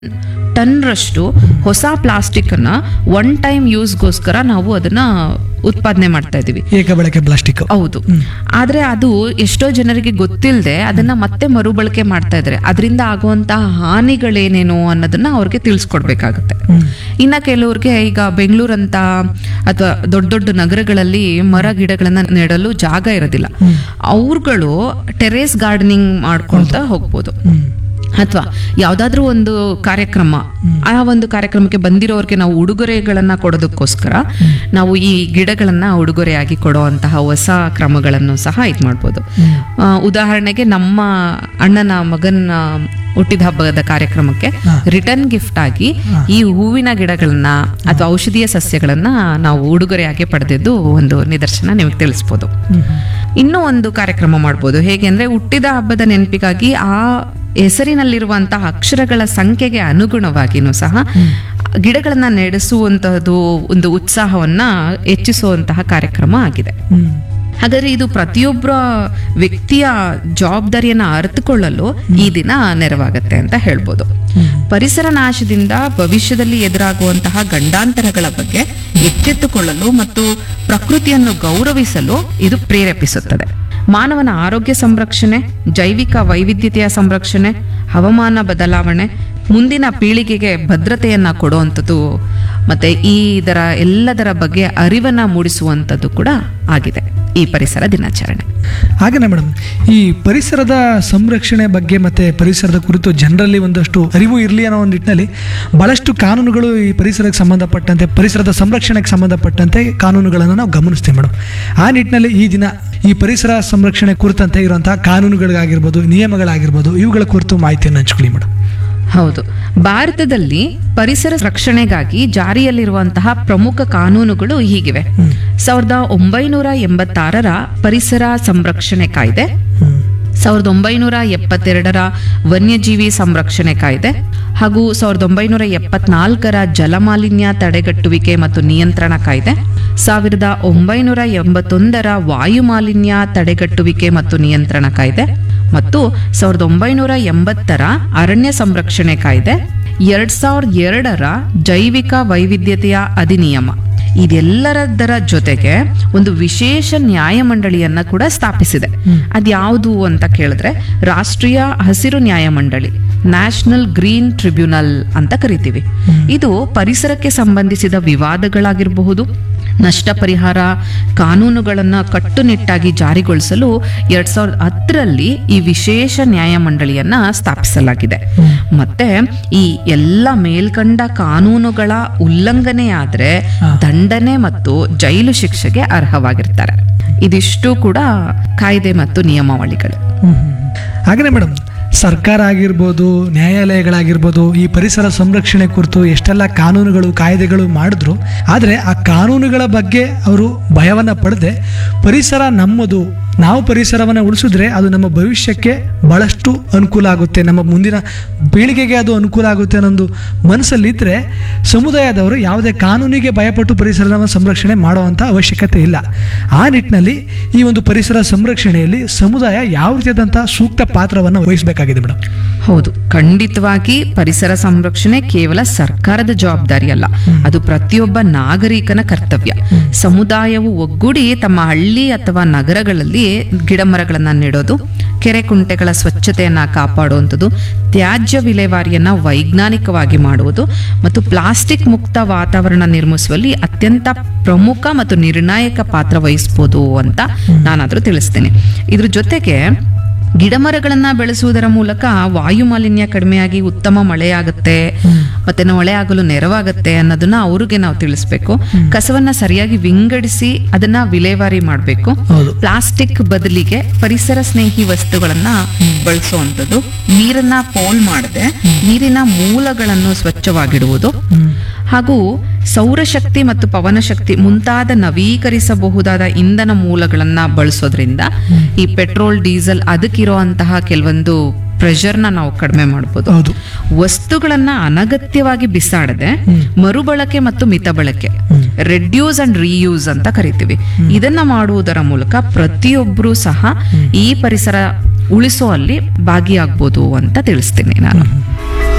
ಟನ್ರಷ್ಟು ಹೊಸ ಪ್ಲಾಸ್ಟಿಕ್ ಅನ್ನ one time ಯೂಸ್ಗೋಸ್ಕರ ನಾವು ಅದನ್ನ ಉತ್ಪಾದನೆ ಮಾಡ್ತಾ ಇದೀವಿ ಏಕ ಬಳಕೆ ಪ್ಲಾಸ್ಟಿಕ್ ಹೌದು ಆದ್ರೆ ಅದು ಎಷ್ಟೋ ಜನರಿಗೆ ಗೊತ್ತಿಲ್ಲದೆ ಅದನ್ನ ಮತ್ತೆ ಮರುಬಳಕೆ ಮಾಡ್ತಾ ಇದ್ದಾರೆ ಅದರಿಂದ ಆಗುವಂತಹ ಹಾನಿಗಳೇನೇನು ಅನ್ನೋದನ್ನ ಅವ್ರಿಗೆ ತಿಳಿಸ್ಕೊಡ್ಬೇಕಾಗತ್ತೆ ಇನ್ನ ಕೆಲವ್ರಿಗೆ ಈಗ ಬೆಂಗಳೂರಂತ ಅಥವಾ ದೊಡ್ಡ ದೊಡ್ಡ ನಗರಗಳಲ್ಲಿ ಮರ ಗಿಡಗಳನ್ನ ನೆಡಲು ಜಾಗ ಇರೋದಿಲ್ಲ ಅವ್ರುಗಳು ಟೆರೇಸ್ ಗಾರ್ಡನಿಂಗ್ ಮಾಡ್ಕೊಳ್ತಾ ಹೋಗ್ಬೋದು ಅಥವಾ ಯಾವ್ದಾದ್ರೂ ಒಂದು ಕಾರ್ಯಕ್ರಮ ಆ ಒಂದು ಕಾರ್ಯಕ್ರಮಕ್ಕೆ ಬಂದಿರೋರ್ಗೆ ನಾವು ಉಡುಗೊರೆಗಳನ್ನ ಕೊಡೋದಕ್ಕೋಸ್ಕರ ನಾವು ಈ ಗಿಡಗಳನ್ನ ಉಡುಗೊರೆಯಾಗಿ ಕೊಡುವಂತಹ ಹೊಸ ಕ್ರಮಗಳನ್ನು ಸಹ ಇದು ಮಾಡ್ಬೋದು ಆ, ಉದಾಹರಣೆಗೆ ನಮ್ಮ ಅಣ್ಣನ ಮಗನ ಹುಟ್ಟಿದ ಹಬ್ಬದ ಕಾರ್ಯಕ್ರಮಕ್ಕೆ ರಿಟರ್ನ್ ಗಿಫ್ಟ್ ಆಗಿ ಈ ಹೂವಿನ ಗಿಡಗಳನ್ನ ಅಥವಾ ಔಷಧೀಯ ಸಸ್ಯಗಳನ್ನ ನಾವು ಉಡುಗೊರೆಯಾಗಿ ಪಡೆದಿದ್ದು ಒಂದು ನಿದರ್ಶನ ನಿಮಗೆ ತಿಳಿಸ್ಬೋದು ಇನ್ನೂ ಒಂದು ಕಾರ್ಯಕ್ರಮ ಮಾಡ್ಬೋದು ಹೇಗೆ ಅಂದ್ರೆ ಹುಟ್ಟಿದ ಹಬ್ಬದ ನೆನಪಿಗಾಗಿ ಆ ಹೆಸರಿನಲ್ಲಿರುವಂತಹ ಅಕ್ಷರಗಳ ಸಂಖ್ಯೆಗೆ ಅನುಗುಣವಾಗಿನೂ ಸಹ ಗಿಡಗಳನ್ನ ನಡೆಸುವಂತಹದ್ದು ಒಂದು ಉತ್ಸಾಹವನ್ನ ಹೆಚ್ಚಿಸುವಂತಹ ಕಾರ್ಯಕ್ರಮ ಆಗಿದೆ ಹಾಗಾದ್ರೆ ಇದು ಪ್ರತಿಯೊಬ್ಬರ ವ್ಯಕ್ತಿಯ ಜವಾಬ್ದಾರಿಯನ್ನ ಅರಿತುಕೊಳ್ಳಲು ಈ ದಿನ ನೆರವಾಗತ್ತೆ ಅಂತ ಹೇಳ್ಬೋದು ಪರಿಸರ ನಾಶದಿಂದ ಭವಿಷ್ಯದಲ್ಲಿ ಎದುರಾಗುವಂತಹ ಗಂಡಾಂತರಗಳ ಬಗ್ಗೆ ಎಚ್ಚೆತ್ತುಕೊಳ್ಳಲು ಮತ್ತು ಪ್ರಕೃತಿಯನ್ನು ಗೌರವಿಸಲು ಇದು ಪ್ರೇರೇಪಿಸುತ್ತದೆ ಮಾನವನ ಆರೋಗ್ಯ ಸಂರಕ್ಷಣೆ ಜೈವಿಕ ವೈವಿಧ್ಯತೆಯ ಸಂರಕ್ಷಣೆ ಹವಾಮಾನ ಬದಲಾವಣೆ ಮುಂದಿನ ಪೀಳಿಗೆಗೆ ಭದ್ರತೆಯನ್ನ ಕೊಡುವಂಥದ್ದು ಮತ್ತೆ ಈ ಇದರ ಎಲ್ಲದರ ಬಗ್ಗೆ ಅರಿವನ್ನ ಮೂಡಿಸುವಂಥದ್ದು ಕೂಡ ಆಗಿದೆ ಈ ಪರಿಸರ ದಿನಾಚರಣೆ ಹಾಗೇನೆ ಮೇಡಮ್ ಈ ಪರಿಸರದ ಸಂರಕ್ಷಣೆ ಬಗ್ಗೆ ಮತ್ತೆ ಪರಿಸರದ ಕುರಿತು ಜನರಲ್ಲಿ ಒಂದಷ್ಟು ಅರಿವು ಇರಲಿ ಅನ್ನೋ ಒಂದು ನಿಟ್ಟಿನಲ್ಲಿ ಬಹಳಷ್ಟು ಕಾನೂನುಗಳು ಈ ಪರಿಸರಕ್ಕೆ ಸಂಬಂಧಪಟ್ಟಂತೆ ಪರಿಸರದ ಸಂರಕ್ಷಣೆಗೆ ಸಂಬಂಧಪಟ್ಟಂತೆ ಕಾನೂನುಗಳನ್ನು ನಾವು ಗಮನಿಸ್ತೀವಿ ಮೇಡಮ್ ಆ ನಿಟ್ಟಿನಲ್ಲಿ ಈ ದಿನ ಈ ಪರಿಸರ ಸಂರಕ್ಷಣೆ ಕುರಿತಂತೆ ಇರುವಂತಹ ಕಾನೂನುಗಳಿಗಾಗಿರ್ಬೋದು ನಿಯಮಗಳಾಗಿರ್ಬೋದು ಇವುಗಳ ಕುರಿತು ಮಾಹಿತಿಯನ್ನು ಹಂಚ್ಕೊಳ್ಳಿ ಮೇಡಮ್ ಹೌದು ಭಾರತದಲ್ಲಿ ಪರಿಸರ ರಕ್ಷಣೆಗಾಗಿ ಜಾರಿಯಲ್ಲಿರುವಂತಹ ಪ್ರಮುಖ ಕಾನೂನುಗಳು ಹೀಗಿವೆ ಸಾವಿರದ ಒಂಬೈನೂರ ಎಂಬತ್ತಾರರ ಪರಿಸರ ಸಂರಕ್ಷಣೆ ಕಾಯ್ದೆ ಸಾವಿರದ ಒಂಬೈನೂರ ಎಪ್ಪತ್ತೆರಡರ ವನ್ಯಜೀವಿ ಸಂರಕ್ಷಣೆ ಕಾಯ್ದೆ ಹಾಗೂ ಸಾವಿರದ ಒಂಬೈನೂರ ಎಪ್ಪತ್ನಾಲ್ಕರ ಜಲಮಾಲಿನ್ಯ ತಡೆಗಟ್ಟುವಿಕೆ ಮತ್ತು ನಿಯಂತ್ರಣ ಕಾಯ್ದೆ ಸಾವಿರದ ಒಂಬೈನೂರ ಎಂಬತ್ತೊಂದರ ವಾಯು ಮಾಲಿನ್ಯ ತಡೆಗಟ್ಟುವಿಕೆ ಮತ್ತು ನಿಯಂತ್ರಣ ಕಾಯ್ದೆ ಮತ್ತು ಸಾವಿರದ ಒಂಬೈನೂರ ಎಂಬತ್ತರ ಅರಣ್ಯ ಸಂರಕ್ಷಣೆ ಕಾಯ್ದೆ ಎರಡ್ ಸಾವಿರದ ಎರಡರ ಜೈವಿಕ ವೈವಿಧ್ಯತೆಯ ಅಧಿನಿಯಮ ಇದೆಲ್ಲರದರ ಜೊತೆಗೆ ಒಂದು ವಿಶೇಷ ನ್ಯಾಯಮಂಡಳಿಯನ್ನ ಕೂಡ ಸ್ಥಾಪಿಸಿದೆ ಅದ್ಯಾವುದು ಅಂತ ಕೇಳಿದ್ರೆ ರಾಷ್ಟ್ರೀಯ ಹಸಿರು ನ್ಯಾಯಮಂಡಳಿ ನ್ಯಾಷನಲ್ ಗ್ರೀನ್ ಟ್ರಿಬ್ಯುನಲ್ ಅಂತ ಕರಿತೀವಿ ಇದು ಪರಿಸರಕ್ಕೆ ಸಂಬಂಧಿಸಿದ ವಿವಾದಗಳಾಗಿರಬಹುದು ನಷ್ಟ ಪರಿಹಾರ ಕಾನೂನುಗಳನ್ನ ಕಟ್ಟುನಿಟ್ಟಾಗಿ ಜಾರಿಗೊಳಿಸಲು ಎರಡ್ ಸಾವಿರದ ಹತ್ತರಲ್ಲಿ ಈ ವಿಶೇಷ ನ್ಯಾಯಮಂಡಳಿಯನ್ನ ಸ್ಥಾಪಿಸಲಾಗಿದೆ ಮತ್ತೆ ಈ ಎಲ್ಲ ಮೇಲ್ಕಂಡ ಕಾನೂನುಗಳ ಉಲ್ಲಂಘನೆಯಾದ್ರೆ ದಂಡನೆ ಮತ್ತು ಜೈಲು ಶಿಕ್ಷೆಗೆ ಅರ್ಹವಾಗಿರ್ತಾರೆ ಇದಿಷ್ಟು ಕೂಡ ಕಾಯ್ದೆ ಮತ್ತು ನಿಯಮಾವಳಿಗಳು ಹಾಗೆಯೇ ಮೇಡಮ್ ಸರ್ಕಾರ ಆಗಿರ್ಬೋದು ನ್ಯಾಯಾಲಯಗಳಾಗಿರ್ಬೋದು ಈ ಪರಿಸರ ಸಂರಕ್ಷಣೆ ಕುರಿತು ಎಷ್ಟೆಲ್ಲ ಕಾನೂನುಗಳು ಕಾಯ್ದೆಗಳು ಮಾಡಿದ್ರು ಆದರೆ ಆ ಕಾನೂನುಗಳ ಬಗ್ಗೆ ಅವರು ಭಯವನ್ನು ಪಡೆದೆ ಪರಿಸರ ನಮ್ಮದು ನಾವು ಪರಿಸರವನ್ನು ಉಳಿಸಿದ್ರೆ ಅದು ನಮ್ಮ ಭವಿಷ್ಯಕ್ಕೆ ಬಹಳಷ್ಟು ಅನುಕೂಲ ಆಗುತ್ತೆ ನಮ್ಮ ಮುಂದಿನ ಪೀಳಿಗೆಗೆ ಅದು ಅನುಕೂಲ ಆಗುತ್ತೆ ಅನ್ನೊಂದು ಮನಸ್ಸಲ್ಲಿದ್ದರೆ ಸಮುದಾಯದವರು ಯಾವುದೇ ಕಾನೂನಿಗೆ ಭಯಪಟ್ಟು ಪರಿಸರವನ್ನು ಸಂರಕ್ಷಣೆ ಮಾಡುವಂಥ ಅವಶ್ಯಕತೆ ಇಲ್ಲ ಆ ನಿಟ್ಟಿನಲ್ಲಿ ಈ ಒಂದು ಪರಿಸರ ಸಂರಕ್ಷಣೆಯಲ್ಲಿ ಸಮುದಾಯ ಯಾವ ರೀತಿಯಾದಂಥ ಸೂಕ್ತ ಪಾತ್ರವನ್ನು ವಹಿಸಬೇಕಾಗಿದೆ ಮೇಡಮ್ ಹೌದು ಖಂಡಿತವಾಗಿ ಪರಿಸರ ಸಂರಕ್ಷಣೆ ಕೇವಲ ಸರ್ಕಾರದ ಜವಾಬ್ದಾರಿ ಅಲ್ಲ ಅದು ಪ್ರತಿಯೊಬ್ಬ ನಾಗರಿಕನ ಕರ್ತವ್ಯ ಸಮುದಾಯವು ಒಗ್ಗೂಡಿ ತಮ್ಮ ಹಳ್ಳಿ ಅಥವಾ ನಗರಗಳಲ್ಲಿ ಗಿಡ ಮರಗಳನ್ನ ನೆಡೋದು ಕೆರೆ ಕುಂಟೆಗಳ ಸ್ವಚ್ಛತೆಯನ್ನ ಕಾಪಾಡುವಂಥದ್ದು ತ್ಯಾಜ್ಯ ವಿಲೇವಾರಿಯನ್ನ ವೈಜ್ಞಾನಿಕವಾಗಿ ಮಾಡುವುದು ಮತ್ತು ಪ್ಲಾಸ್ಟಿಕ್ ಮುಕ್ತ ವಾತಾವರಣ ನಿರ್ಮಿಸುವಲ್ಲಿ ಅತ್ಯಂತ ಪ್ರಮುಖ ಮತ್ತು ನಿರ್ಣಾಯಕ ಪಾತ್ರ ವಹಿಸ್ಬೋದು ಅಂತ ನಾನಾದ್ರೂ ತಿಳಿಸ್ತೇನೆ ಇದ್ರ ಜೊತೆಗೆ ಗಿಡಮರಗಳನ್ನ ಬೆಳೆಸುವುದರ ಮೂಲಕ ವಾಯು ಮಾಲಿನ್ಯ ಕಡಿಮೆಯಾಗಿ ಉತ್ತಮ ಮಳೆಯಾಗುತ್ತೆ ಮತ್ತೆ ಮಳೆ ಆಗಲು ನೆರವಾಗುತ್ತೆ ಅನ್ನೋದನ್ನ ಅವ್ರಿಗೆ ನಾವು ತಿಳಿಸ್ಬೇಕು ಕಸವನ್ನ ಸರಿಯಾಗಿ ವಿಂಗಡಿಸಿ ಅದನ್ನ ವಿಲೇವಾರಿ ಮಾಡಬೇಕು ಹೌದು ಪ್ಲಾಸ್ಟಿಕ್ ಬದಲಿಗೆ ಪರಿಸರ ಸ್ನೇಹಿ ವಸ್ತುಗಳನ್ನ ಬಳಸುವಂಥದ್ದು ನೀರನ್ನ ಪೋಲ್ ಮಾಡದೆ ನೀರಿನ ಮೂಲಗಳನ್ನು ಸ್ವಚ್ಛವಾಗಿಡುವುದು ಹಾಗೂ ಸೌರಶಕ್ತಿ ಮತ್ತು ಪವನಶಕ್ತಿ ಮುಂತಾದ ನವೀಕರಿಸಬಹುದಾದ ಇಂಧನ ಮೂಲಗಳನ್ನ ಬಳಸೋದ್ರಿಂದ ಈ ಪೆಟ್ರೋಲ್ ಡೀಸೆಲ್ ಅದಕ್ಕಿರುವಂತಹ ಕೆಲವೊಂದು ಪ್ರೆಷರ್ನ ನಾವು ಕಡಿಮೆ ಮಾಡ್ಬೋದು ಹೌದು ವಸ್ತುಗಳನ್ನ ಅನಗತ್ಯವಾಗಿ ಬಿಸಾಡದೆ ಮರುಬಳಕೆ ಮತ್ತು ಮಿತ ಬಳಕೆ ರೆಡ್ಯೂಸ್ ಅಂಡ್ ರೀಯೂಸ್ ಅಂತ ಕರಿತೀವಿ ಇದನ್ನ ಮಾಡುವುದರ ಮೂಲಕ ಪ್ರತಿಯೊಬ್ಬರೂ ಸಹ ಈ ಪರಿಸರ ಉಳಿಸುವಲ್ಲಿ ಭಾಗಿಯಾಗ್ಬೋದು ಅಂತ ತಿಳಿಸ್ತೀನಿ ನಾನು